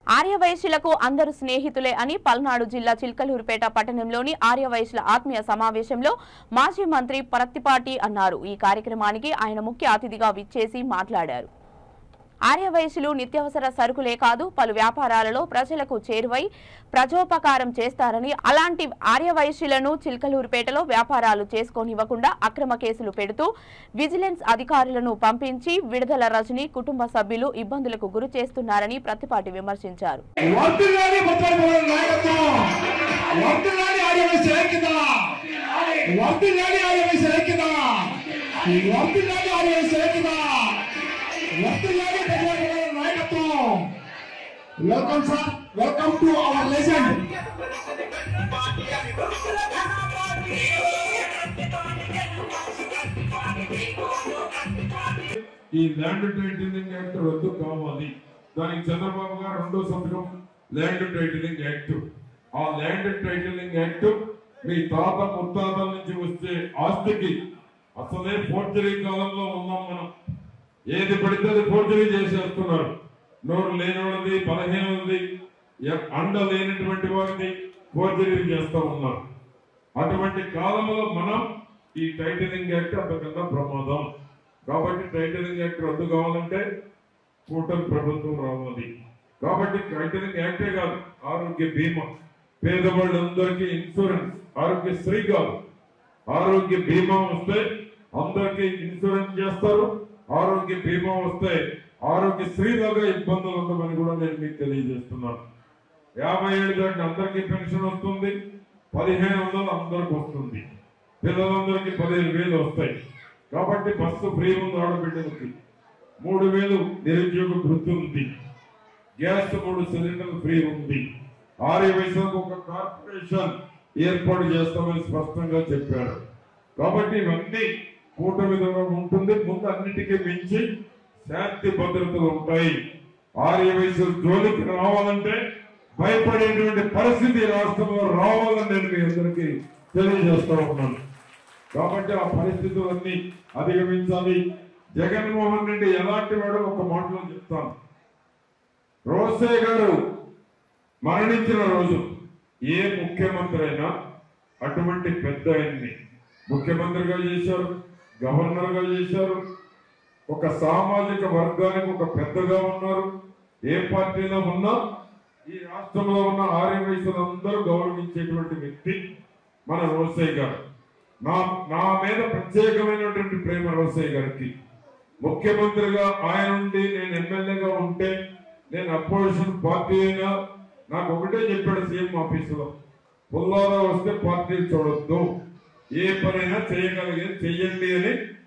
ఆర్యవైశ్యులకు అందరూ స్నేహితులే అని పల్నాడు జిల్లా చిల్కలూరుపేట పట్టణంలోని ఆర్యవైశ్యుల ఆత్మీయ సమావేశంలో మాజీ మంత్రి పరత్తిపాటి అన్నారు ఈ కార్యక్రమానికి ఆయన ముఖ్య అతిథిగా విచ్చేసి మాట్లాడారు ఆర్యవైశ్యులు నిత్యావసర సరుకులే కాదు పలు వ్యాపారాలలో ప్రజలకు చేరువై ప్రజోపకారం చేస్తారని అలాంటి ఆర్యవైశ్యులను చిల్కలూరుపేటలో వ్యాపారాలు చేసుకోనివ్వకుండా అక్రమ కేసులు పెడుతూ విజిలెన్స్ అధికారులను పంపించి విడుదల రజని కుటుంబ సభ్యులు ఇబ్బందులకు గురి చేస్తున్నారని ప్రతిపాటి విమర్శించారు వర్తిల్లాలి ముత్తైపోయిన నాయకత్వం వర్తిల్లాలి ఆర్యవైశ్య ఐక్యత వర్తిల్లాలి ఆర్యవైశ్య ఐక్యత వర్తిల్లాలి ఆర్యవైశ్య ఐక్యత వర్తిల్లాలి ముత్తైపోయిన నాయకత్వం welcome sir welcome to our legend ఈ ల్యాండ్ టైటిలింగ్ యాక్ట్ రద్దు కావాలి దానికి చంద్రబాబు గారు రెండో సంతకం ల్యాండ్ టైటిలింగ్ యాక్ట్ ఆ ల్యాండ్ టైటిలింగ్ యాక్ట్ మీ తాత ముత్తాతల నుంచి వచ్చే ఆస్తికి అసలే ఫోర్జరీ కాలంలో ఉన్నాం మనం ఏది పడితే అది ఫోర్జరీ చేసేస్తున్నారు నోరు లేనివాడిది బలహీనది ఎ- అండ లేనటువంటి వారిని ఫోర్జరీ చేస్తూ ఉన్నారు అటువంటి కాలంలో మనం ఈ టైటిలింగ్ యాక్ట్ అంతకన్నా ప్రమాదం కాబట్టి టైటిలింగ్ యాక్ట్ రద్దు కావాలంటే కూటమి ప్రభుత్వం రావాలి కాబట్టి టైటిలింగ్ యాక్టే కాదు ఆరోగ్య బీమా పేదవాళ్ళందరికీ ఇన్సూరెన్స్ ఆరోగ్యశ్రీ కాదు ఆరోగ్య బీమా వస్తే అందరికీ ఇన్సూరెన్స్ చేస్తారు ఆరోగ్య బీమా వస్తే ఆరోగ్యశ్రీ లాగా ఇబ్బందులు ఉండమని కూడా నేను మీకు తెలియజేస్తున్నాను యాభై ఏళ్ళు దాటిన అందరికీ పెన్షన్ వస్తుంది పదిహేను వందలు అందరికి వస్తుంది పిల్లలందరికీ పదిహేను వేలు వస్తాయి కాబట్టి బస్సు ఫ్రీ ఉంది ఆడబిడ్డలకి మూడు వేలు నిరుద్యోగ వృత్తి ఉంది గ్యాస్ మూడు సిలిండర్లు ఫ్రీ ఉంది ఆర్య వయసులకు ఒక కార్పొరేషన్ ఏర్పాటు చేస్తామని స్పష్టంగా చెప్పారు కాబట్టి ఇవన్నీ కూటమి ద్వారా ఉంటుంది ముందు అన్నిటికీ మించి శాంతి భద్రతలు ఉంటాయి ఆర్య వయసు జోలికి రావాలంటే భయపడేటువంటి పరిస్థితి ఈ రాష్ట్రంలో రావాలని నేను మీ అందరికీ తెలియజేస్తా ఉన్నాను కాబట్టి ఆ పరిస్థితులన్నీ అధిగమించాలి జగన్మోహన్ రెడ్డి ఎలాంటి వాడో ఒక మాటలో చెప్తాను రోసే గారు మరణించిన రోజు ఏ ముఖ్యమంత్రి అయినా అటువంటి పెద్ద ఆయన్ని ముఖ్యమంత్రిగా చేశారు గవర్నర్ గా చేశారు ఒక సామాజిక వర్గానికి ఒక పెద్దగా ఉన్నారు ఏ పార్టీలో ఉన్నా ఈ రాష్ట్రంలో ఉన్న ఆర్య వయసులందరూ గౌరవించేటువంటి వ్యక్తి మన రోసయ్య గారు నా నా మీద ప్రత్యేకమైనటువంటి ప్రేమ రోసయ్య గారికి ముఖ్యమంత్రిగా ఆయన ఉండి నేను ఎమ్మెల్యేగా ఉంటే నేను అపోజిషన్ పార్టీ అయినా నాకు ఒకటే చెప్పాడు సీఎం ఆఫీసులో పుల్లారా వస్తే పార్టీ చూడొద్దు ఏ పనైనా చేయగలిగేది చెయ్యండి అని